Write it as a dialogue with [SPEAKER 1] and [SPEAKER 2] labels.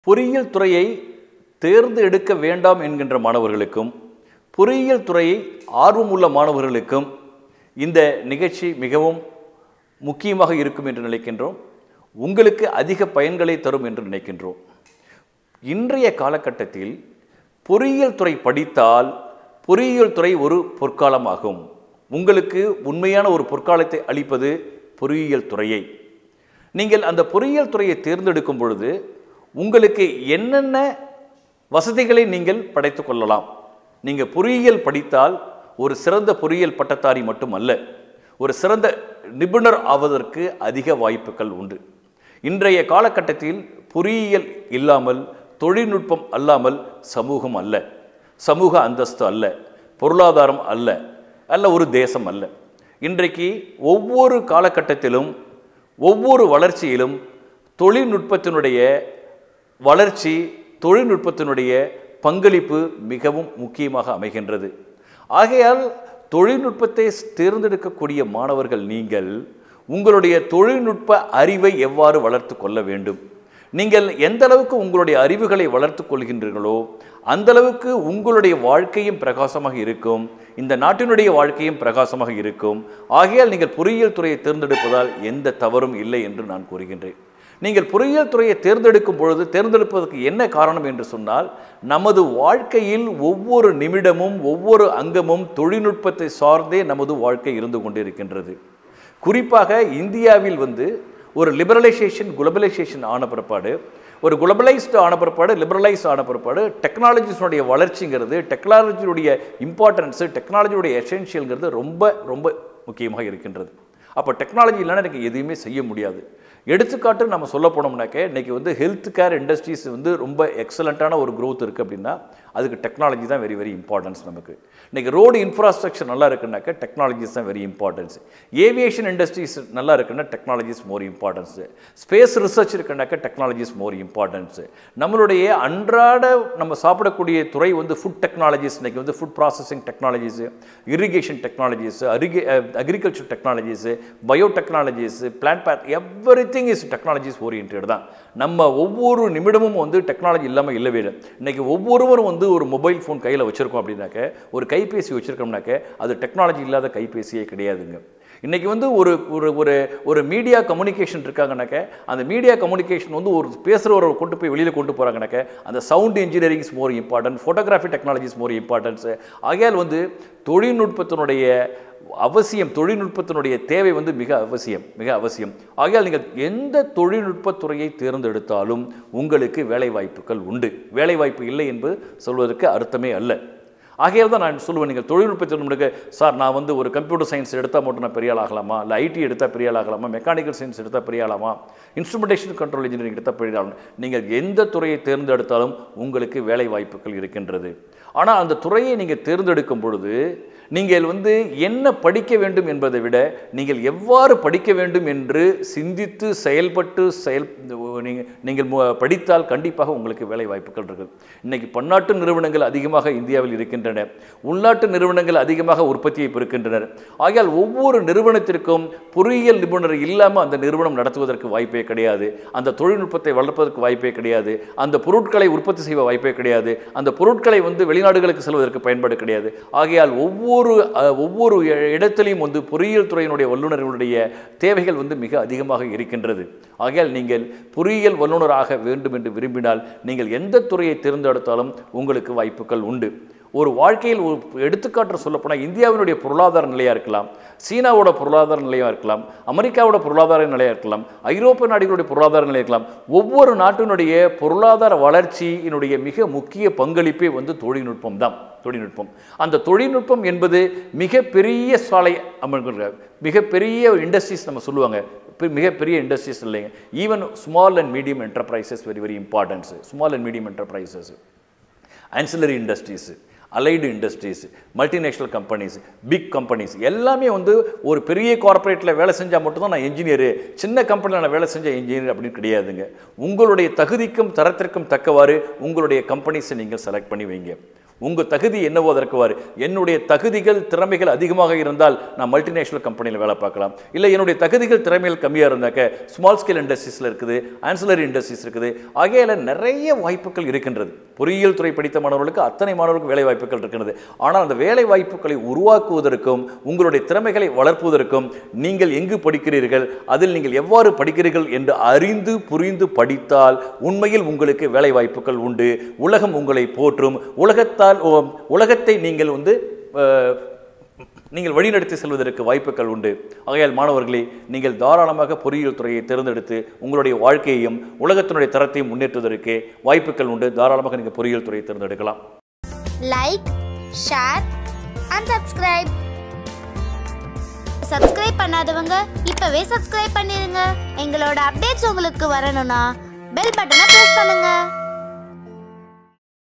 [SPEAKER 1] பொறியியல் துறையை தேர்ந்து எடுக்க வேண்டாம் என்கின்ற மாணவர்களுக்கும் பொறியியல் துறையை ஆர்வமுள்ள மாணவர்களுக்கும் இந்த நிகழ்ச்சி மிகவும் முக்கியமாக இருக்கும் என்று நினைக்கின்றோம் உங்களுக்கு அதிக பயன்களை தரும் என்று நினைக்கின்றோம் இன்றைய காலகட்டத்தில் பொறியியல் துறை படித்தால் பொறியியல் துறை ஒரு பொற்காலமாகும் உங்களுக்கு உண்மையான ஒரு பொற்காலத்தை அளிப்பது பொறியியல் துறையை நீங்கள் அந்த பொறியியல் துறையை தேர்ந்தெடுக்கும் பொழுது உங்களுக்கு என்னென்ன வசதிகளை நீங்கள் படைத்துக் கொள்ளலாம் நீங்கள் பொறியியல் படித்தால் ஒரு சிறந்த பொறியியல் பட்டதாரி மட்டுமல்ல ஒரு சிறந்த நிபுணர் ஆவதற்கு அதிக வாய்ப்புகள் உண்டு இன்றைய காலகட்டத்தில் பொறியியல் இல்லாமல் தொழில்நுட்பம் அல்லாமல் சமூகம் அல்ல சமூக அந்தஸ்து அல்ல பொருளாதாரம் அல்ல அல்ல ஒரு தேசம் அல்ல இன்றைக்கு ஒவ்வொரு காலகட்டத்திலும் ஒவ்வொரு வளர்ச்சியிலும் தொழில்நுட்பத்தினுடைய வளர்ச்சி தொழில்நுட்பத்தினுடைய பங்களிப்பு மிகவும் முக்கியமாக அமைகின்றது ஆகையால் தொழில்நுட்பத்தை தேர்ந்தெடுக்கக்கூடிய மாணவர்கள் நீங்கள் உங்களுடைய தொழில்நுட்ப அறிவை எவ்வாறு வளர்த்து கொள்ள வேண்டும் நீங்கள் எந்த அளவுக்கு உங்களுடைய அறிவுகளை வளர்த்து கொள்கின்றீர்களோ அந்த அளவுக்கு உங்களுடைய வாழ்க்கையும் பிரகாசமாக இருக்கும் இந்த நாட்டினுடைய வாழ்க்கையும் பிரகாசமாக இருக்கும் ஆகையால் நீங்கள் பொறியியல் துறையை தேர்ந்தெடுப்பதால் எந்த தவறும் இல்லை என்று நான் கூறுகின்றேன் நீங்கள் பொறியியல் துறையை தேர்ந்தெடுக்கும் பொழுது தேர்ந்தெடுப்பதற்கு என்ன காரணம் என்று சொன்னால் நமது வாழ்க்கையில் ஒவ்வொரு நிமிடமும் ஒவ்வொரு அங்கமும் தொழில்நுட்பத்தை சார்ந்தே நமது வாழ்க்கை இருந்து கொண்டிருக்கின்றது குறிப்பாக இந்தியாவில் வந்து ஒரு லிபரலைசேஷன் குளோபலைசேஷன் ஆன பிற்பாடு ஒரு குளோபலைஸ்டு ஆன பிற்பாடு லிபரலைஸ் ஆன பிற்பாடு டெக்னாலஜிஸுடைய வளர்ச்சிங்கிறது டெக்னாலஜியுடைய இம்பார்ட்டன்ஸு டெக்னாலஜியுடைய எசென்ஷியல்ங்கிறது ரொம்ப ரொம்ப முக்கியமாக இருக்கின்றது அப்போ டெக்னாலஜி இல்லைன்னா எனக்கு எதுவுமே செய்ய முடியாது எடுத்துக்காட்டு நம்ம சொல்ல போனோம்னாக்க இன்றைக்கி வந்து ஹெல்த் கேர் இண்டஸ்ட்ரீஸ் வந்து ரொம்ப எக்ஸலண்ட்டான ஒரு க்ரோத் இருக்குது அப்படின்னா அதுக்கு டெக்னாலஜி தான் வெரி வெரி இம்பார்ட்டன்ஸ் நமக்கு இன்றைக்கி ரோடு இன்ஃப்ராஸ்ட்ரக்சர் நல்லா இருக்குன்னாக்க டெக்னாலஜிஸ் தான் வெரி இம்பார்ட்டன்ஸ் ஏவியேஷன் இண்டஸ்ட்ரீஸ் நல்லா இருக்குன்னா technologies more importance space research இருக்குன்னாக்க டெக்னாலஜிஸ் மோர் இம்பார்ட்டன்ஸ் நம்மளுடைய அன்றாட நம்ம சாப்பிடக்கூடிய துறை வந்து ஃபுட் டெக்னாலஜிஸ் இன்றைக்கி வந்து food processing technologies irrigation technologies அரிகே agriculture technologies bio technologies plan பேத் everything is technologies orient தான் நம்ம ஒவ்வொரு நிமிடமும் வந்து டெக்னாலஜி இல்லாமல் இல்லவே இல்லை இன்றைக்கி ஒவ்வொருவரும் வந்து ஒரு மொபைல் ஃபோன் கையில் வச்சுருக்கோம் அப்படின்னாக்க ஒரு கைபேசி வச்சுருக்கோம்னாக்க அது டெக்னாலஜி இல்லாத கைபேசியே கிடையாதுங்க இன்றைக்கி வந்து ஒரு ஒரு ஒரு ஒரு மீடியா கம்யூனிகேஷன் இருக்காங்கனாக்க அந்த மீடியா கம்யூனிகேஷன் வந்து ஒரு பேசுகிறவரை கொண்டு போய் வெளியில் கொண்டு போகிறாங்கனாக்க அந்த sound engineering is more important photography technology is more importance ஆகையால் வந்து தொழில்நுட்பத்தினுடைய அவசியம் தொழில்நுட்பத்தினுடைய தேவை வந்து மிக அவசியம் மிக அவசியம் ஆகையால் நீங்கள் எந்த தொழில்நுட்பத்துறையை தேர்ந்தெடுத்தாலும் உங்களுக்கு வேலை வாய்ப்புகள் உண்டு வேலை வாய்ப்பு இல்லை என்பது சொல்வதற்கு அர்த்தமே அல்ல ஆகையால் தான் நான் சொல்லுவேன் நீங்கள் தொழில்நுட்பத்தில் முழுக்க சார் நான் வந்து ஒரு கம்ப்யூட்டர் சயின்ஸ் எடுத்தால் மட்டும் நான் பெரிய ஆள் ஆகலாமா இல்லை ஐடி எடுத்தால் பெரிய ஆள் ஆகலாமா மெக்கானிக்கல் சயின்ஸ் எடுத்தால் பெரிய ஆளாமா இன்ஸ்ட்ருமெண்டேஷன் கண்ட்ரோல் இன்ஜினியரிங் எடுத்தால் பெரிய ஆள் நீங்கள் எந்த துறையை தேர்ந்தெடுத்தாலும் உங்களுக்கு வேலை வாய்ப்புகள் இருக்கின்றது ஆனால் அந்த துறையை நீங்கள் தேர்ந்தெடுக்கும் பொழுது நீங்கள் வந்து என்ன படிக்க வேண்டும் என்பதை விட நீங்கள் எவ்வாறு படிக்க வேண்டும் என்று சிந்தித்து செயல்பட்டு செயல் நீங்கள் நீங்கள் படித்தால் கண்டிப்பாக உங்களுக்கு வேலை வாய்ப்புகள் இருக்குது இன்றைக்கி பன்னாட்டு நிறுவனங்கள் அதிகமாக இந்தியாவில் இருக்கின்றன உள்நாட்டு நிறுவனங்கள் அதிகமாக உற்பத்தியை பெருக்கின்றனர் ஆகையால் ஒவ்வொரு நிறுவனத்திற்கும் பொறியியல் நிபுணர் இல்லாமல் அந்த நிறுவனம் நடத்துவதற்கு வாய்ப்பே கிடையாது அந்த தொழில்நுட்பத்தை வளர்ப்பதற்கு வாய்ப்பே கிடையாது அந்த பொருட்களை உற்பத்தி செய்வ வாய்ப்பே கிடையாது அந்த பொருட்களை வந்து வெளிநாடுகளுக்கு செல்வதற்கு பயன்பாடு கிடையாது ஆகையால் ஒவ்வொரு ஒவ்வொரு இடத்திலையும் வந்து பொறியியல் துறையினுடைய வல்லுநர்களுடைய தேவைகள் வந்து மிக அதிகமாக இருக்கின்றது ஆகையால் நீங்கள் பொறியியல் வல்லுநராக வேண்டும் என்று விரும்பினால் நீங்கள் எந்த துறையை தேர்ந்தெடுத்தாலும் உங்களுக்கு வாய்ப்புகள் உண்டு ஒரு வாழ்க்கையில் ஒரு எடுத்துக்காட்டு சொல்லப்போனால் இந்தியாவினுடைய பொருளாதார நிலையாக இருக்கலாம் சீனாவோட பொருளாதார நிலையாக இருக்கலாம் அமெரிக்காவோட பொருளாதார நிலையாக இருக்கலாம் ஐரோப்பிய நாடுகளுடைய பொருளாதார நிலையாக இருக்கலாம் ஒவ்வொரு நாட்டினுடைய பொருளாதார வளர்ச்சியினுடைய மிக முக்கிய பங்களிப்பே வந்து தொழில்நுட்பம் தான் தொழில்நுட்பம் அந்த தொழில்நுட்பம் என்பது மிகப்பெரிய சாலை அமர்கிற மிகப்பெரிய இண்டஸ்ட்ரீஸ் நம்ம சொல்லுவாங்க மிகப்பெரிய இண்டஸ்ட்ரீஸ் இல்லைங்க even small and medium enterprises very very importance small and medium enterprises ancillary industries allied industries multinational companies big companies எல்லாமே வந்து ஒரு பெரிய கார்ப்பரேட்டில் வேலை செஞ்சால் மட்டும்தான் நான் இன்ஜினியரு சின்ன கம்பெனியில் நான் வேலை செஞ்ச இன்ஜினியர் அப்படின்னு கிடையாதுங்க உங்களுடைய தகுதிக்கும் தரத்திற்கும் தக்கவாறு உங்களுடைய கம்பெனிஸை நீங்கள் செலக்ட் பண்ணி வைங்க உங்கள் தகுதி என்னவோ அதற்கு வாரு என்னுடைய தகுதிகள் திறமைகள் அதிகமாக இருந்தால் நான் மல்டிநேஷனல் கம்பெனியில் வேலை பார்க்கலாம் இல்லை என்னுடைய தகுதிகள் திறமைகள் கம்மியாக இருந்தாக்க ஸ்மால் ஸ்கேல் இண்டஸ்ட்ரீஸில் இருக்குது ஆன்சிலரி இண்டஸ்ட்ரீஸ் இருக்குது ஆகையால நிறைய வாய்ப்புகள் இருக்கின்றது பொறியியல் துறை படித்த மாணவர்களுக்கு அத்தனை மாணவர்களுக்கு வேலை வாய்ப்புகள் இருக்கின்றது ஆனால் அந்த வேலை வாய்ப்புகளை உருவாக்குவதற்கும் உங்களுடைய திறமைகளை வளர்ப்பதற்கும் நீங்கள் எங்கு படிக்கிறீர்கள் அதில் நீங்கள் எவ்வாறு படிக்கிறீர்கள் என்று அறிந்து புரிந்து படித்தால் உண்மையில் உங்களுக்கு வேலை வாய்ப்புகள் உண்டு உலகம் உங்களை போற்றும் உலகத்தால் ஓ- உலகத்தை நீங்கள் வந்து அஹ், நீங்கள் வழிநடத்தி செல்வதற்கு வாய்ப்புகள் உண்டு ஆகையால் மாணவர்களே நீங்கள் தாராளமாக பொறியியல் துறையை தேர்ந்தெடுத்து உங்களுடைய வாழ்க்கையையும் உலகத்தினுடைய தரத்தையும் முன்னேற்றுவதற்கு வாய்ப்புகள் உண்டு தாராளமாக நீங்கள் பொறியியல் துறையை தேர்ந்தெடுக்கலாம்
[SPEAKER 2] like share and subscribe subscribe பண்ணாதவங்க இப்பவே சப்ஸ்கிரைப் பண்ணிருங்க எங்களோட அப்டேட்ஸ் உங்களுக்கு வரணும்னா பெல் பட்டனை பிரஸ் பண்ணுங்க